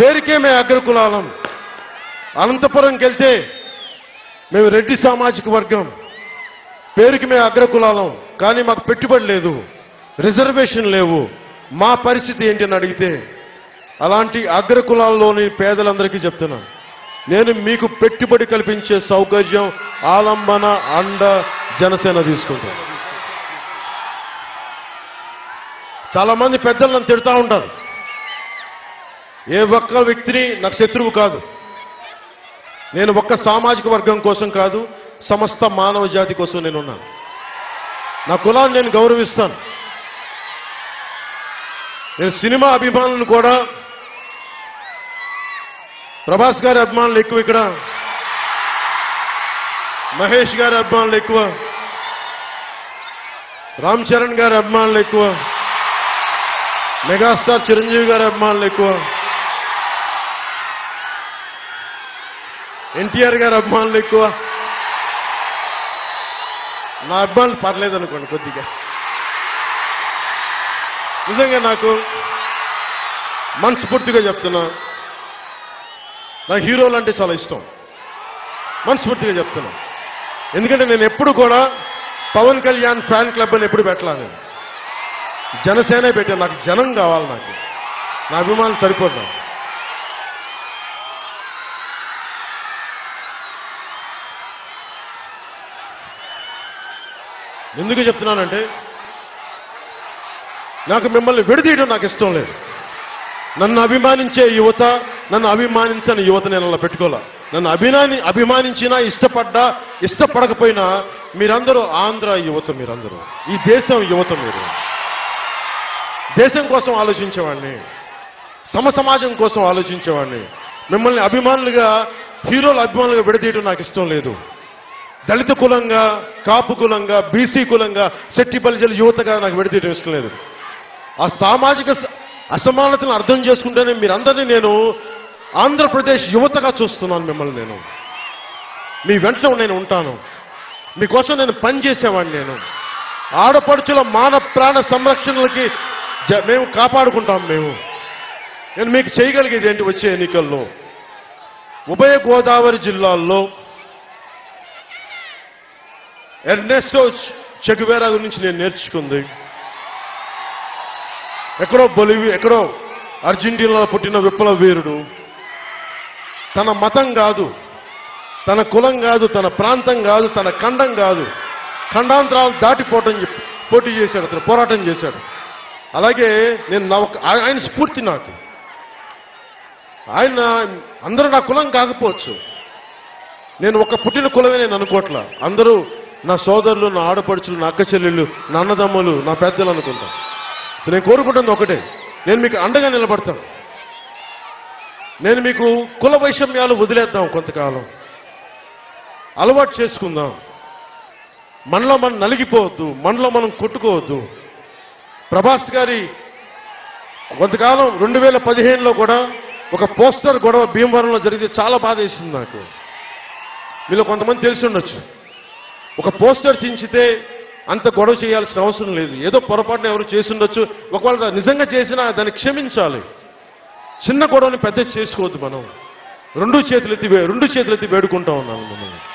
పేరుకే మేము అగ్రకులాలం అనంతపురంకి వెళ్తే మేము రెడ్డి సామాజిక వర్గం పేరుకి మేము అగ్రకులాలం కానీ మాకు పెట్టుబడి లేదు రిజర్వేషన్ లేవు మా పరిస్థితి ఏంటి అని అడిగితే అలాంటి అగ్రకులాల్లోని పేదలందరికీ చెప్తున్నాను నేను మీకు పెట్టుబడి కల్పించే సౌకర్యం ఆలంబన అండ జనసేన తీసుకుంటాను చాలా మంది పెద్దలు నన్ను తిడతా ఉంటారు ఏ ఒక్క వ్యక్తిని నాకు శత్రువు కాదు నేను ఒక్క సామాజిక వర్గం కోసం కాదు సమస్త మానవ జాతి కోసం నేను ఉన్నాను నా కులాన్ని నేను గౌరవిస్తాను నేను సినిమా అభిమానులను కూడా ప్రభాస్ గారి అభిమానులు ఎక్కువ ఇక్కడ మహేష్ గారి అభిమానులు ఎక్కువ రామ్ చరణ్ గారి అభిమానులు ఎక్కువ మెగాస్టార్ చిరంజీవి గారి అభిమానులు ఎక్కువ ఎన్టీఆర్ గారి అభిమానులు ఎక్కువ నా అభిమానులు పర్లేదు అనుకోండి కొద్దిగా నిజంగా నాకు మనస్ఫూర్తిగా చెప్తున్నా నాకు హీరోలు అంటే చాలా ఇష్టం మనస్ఫూర్తిగా చెప్తున్నా ఎందుకంటే నేను ఎప్పుడు కూడా పవన్ కళ్యాణ్ ఫ్యాన్ క్లబ్ అని ఎప్పుడు పెట్టలా నేను జనసేనే పెట్టాను నాకు జనం కావాలి నాకు నా అభిమానులు సరిపోదు నాకు ఎందుకు చెప్తున్నానంటే నాకు మిమ్మల్ని విడదీయడం నాకు ఇష్టం లేదు నన్ను అభిమానించే యువత నన్ను అభిమానించని యువత నేను అలా పెట్టుకోలే నన్ను అభిమాని అభిమానించినా ఇష్టపడ్డా ఇష్టపడకపోయినా మీరందరూ ఆంధ్ర యువత మీరందరూ ఈ దేశం యువత మీరు దేశం కోసం ఆలోచించేవాడిని సమ సమాజం కోసం ఆలోచించేవాడిని మిమ్మల్ని అభిమానులుగా హీరోల అభిమానులుగా విడదీయడం నాకు ఇష్టం లేదు దళిత కులంగా కాపు కులంగా బీసీ కులంగా శెట్టి బలిజల యువతగా నాకు విడదీయడం ఇష్టం లేదు ఆ సామాజిక స- అసమానతను అర్థం చేసుకుంటేనే మీరందరినీ నేను ఆంధ్రప్రదేశ్ యువతగా చూస్తున్నాను మిమ్మల్ని నేను మీ వెంట నేను ఉంటాను మీకోసం నేను పని చేసేవాడిని నేను ఆడపడుచుల మాన ప్రాణ సంరక్షణలకి జ- మేము కాపాడుకుంటాం మేము నేను మీకు చేయగలిగేది ఏంటి వచ్చే ఎన్నికల్లో ఉభయ గోదావరి జిల్లాల్లో ఎర్నెస్టో చెగువేరా గురించి నేను నేర్చుకుంది ఎక్కడో బొలివి ఎక్కడో అర్జెంటీనాలో పుట్టిన విప్లవ వీరుడు తన మతం కాదు తన కులం కాదు తన ప్రాంతం కాదు తన ఖండం కాదు ఖండాంతరాలు దాటిపోవటం చెప్పి పోటీ చేశాడు అతను పోరాటం చేశాడు అలాగే నేను నా ఒక- ఆ- ఆయన స్ఫూర్తి నాకు ఆయన అందరూ నా కులం కాకపోవచ్చు నేను ఒక పుట్టిన కులమే నేను అనుకోవట్లా అందరూ నా సోదరులు నా ఆడపడుచులు నా అక్క చెల్లెళ్ళు నా అన్నదమ్ములు నా పెద్దలు అనుకుంటా నేను కోరుకుంటుంది ఒకటే నేను మీకు అండగా నిలబడతాను నేను మీకు కుల వైషమ్యాలు వదిలేద్దాం కొంతకాలం అలవాటు చేసుకుందాం మనలో మనం నలిగిపోవద్దు మనలో మనం కొట్టుకోవద్దు ప్రభాస్ గారి కొంతకాలం రెండు వేల పదిహేనులో కూడా ఒక పోస్టర్ గొడవ భీమవరంలో జరిగితే చాలా బాధ వేసింది నాకు మీలో కొంతమంది తెలిసి ఉండొచ్చు ఒక పోస్టర్ చించితే అంత గొడవ చేయాల్సిన అవసరం లేదు ఏదో పొరపాటున ఎవరు చేసి ఉండొచ్చు ఒకవేళ అది నిజంగా చేసినా దాన్ని క్షమించాలి చిన్న గొడవని పెద్ద చేసుకోవద్దు మనం రెండు చేతులు ఎత్తి వే- రెండు చేతులు ఎత్తి వేడుకుంటా ఉన్నాను మిమ్మల్ని